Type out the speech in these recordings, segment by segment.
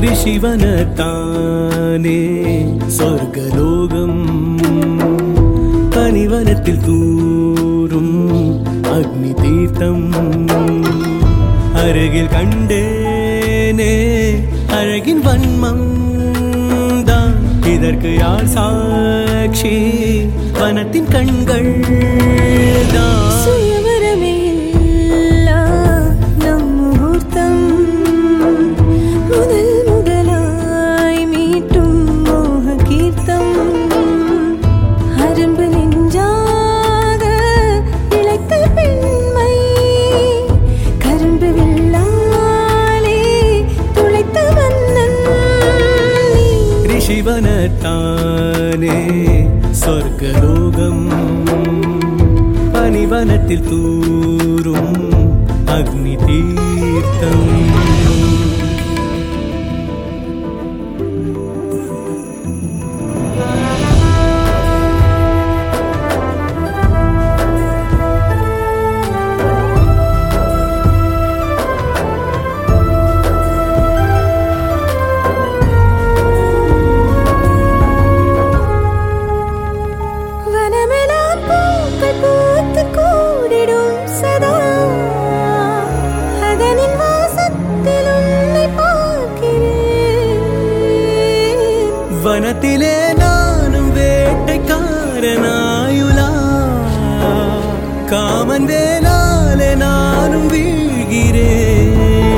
ഋഷിവനത്താനേ സ്വർഗലോകം പനിവനത്തിൽ തൂറും അഗ്നിതീർത്ഥം അരകിൽ കണ്ടേനേ അഴകിൻ വന്മം தான் இதற்கு யார் சாட்சி வனத்தின் கண்கள் தான் சுயவரமே இல்லா நம் முகூர்த்தம் முதல் முதலாய் மீட்டும் மோக கீர்த்தம் அரும்பு நெஞ்சாக இழைத்த பெண்மை கரும்பு வில்லாலே துளைத்த மன்னன் நீ ഋഷിവനത്താനേ സ്വർഗലോകം പനിവനത്തിൽ തൂറും അഗ്നിതീർത്ഥം வனமெல்லாம் பூக்கள் பூத்து கூடிடும் சதா அதனின் வாசத்தில் உன்னை பார்க்கிறேன் വനത്തിലെ നാനും വേട്ടക്കാരനായുലാ കാമൻ വേലാലെ നാനും വീഴ്கிறேன்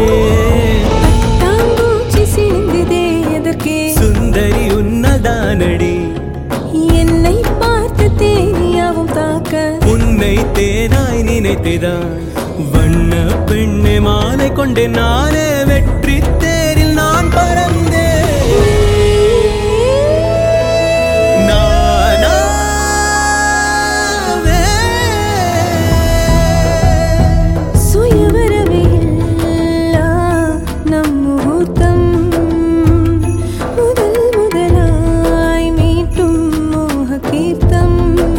தாம்பூச்சி சிந்துதே எதற்கே സുന്ദരി ഉന്നതാനടി என்னை பார்த்து தேனியாவும் தாக்க உன்னை தேனாய் நினைத்துதான் வண்ண பெண்ணை மாலை கொண்டு நானே வெற்றி தேரில் நான் பறந்தேன் நானாவே. சுயவரமே இல்லா நம் முகூர்த்தம் முதல் முதலாய் மீட்டும் மோக கீர்த்தம்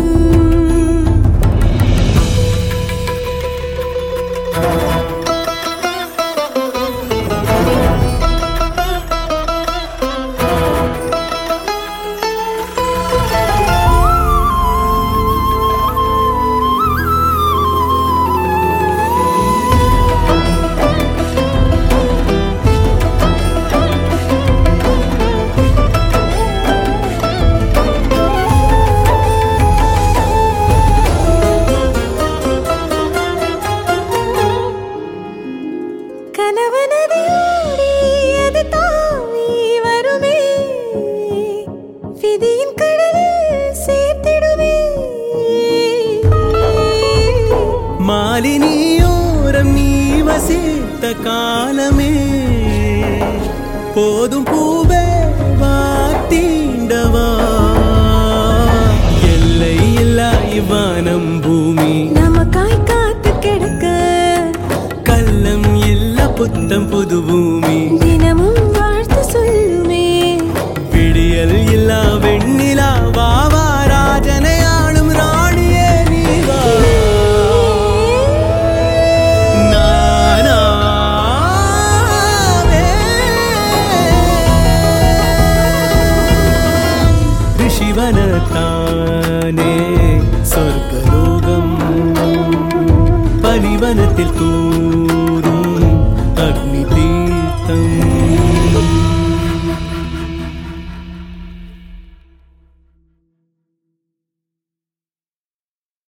கணவனதோடி அது தாவி வருமே விதியின் கடலில் சேர்த்திடுமே மாலினியோரம் நீ வசித்த காலமே போதும் பூவே வாத்தீண்டவா எல்லை இல்லா இவ்வானம் பூமி நமக்காய் காத்து கிடக்க கள்ளம் இல்ல புத்தம் புது பூமி தினமும் வாழ்த்து சொல்லுமே விடியல் இல்லா வெண்ணிலா வாவா ராஜனை ஆளும் ராணியே நீவா நானாவே. ഋഷിവനത്താനേ സ്വർഗലോകം പലിവനത്തിൽ തൂ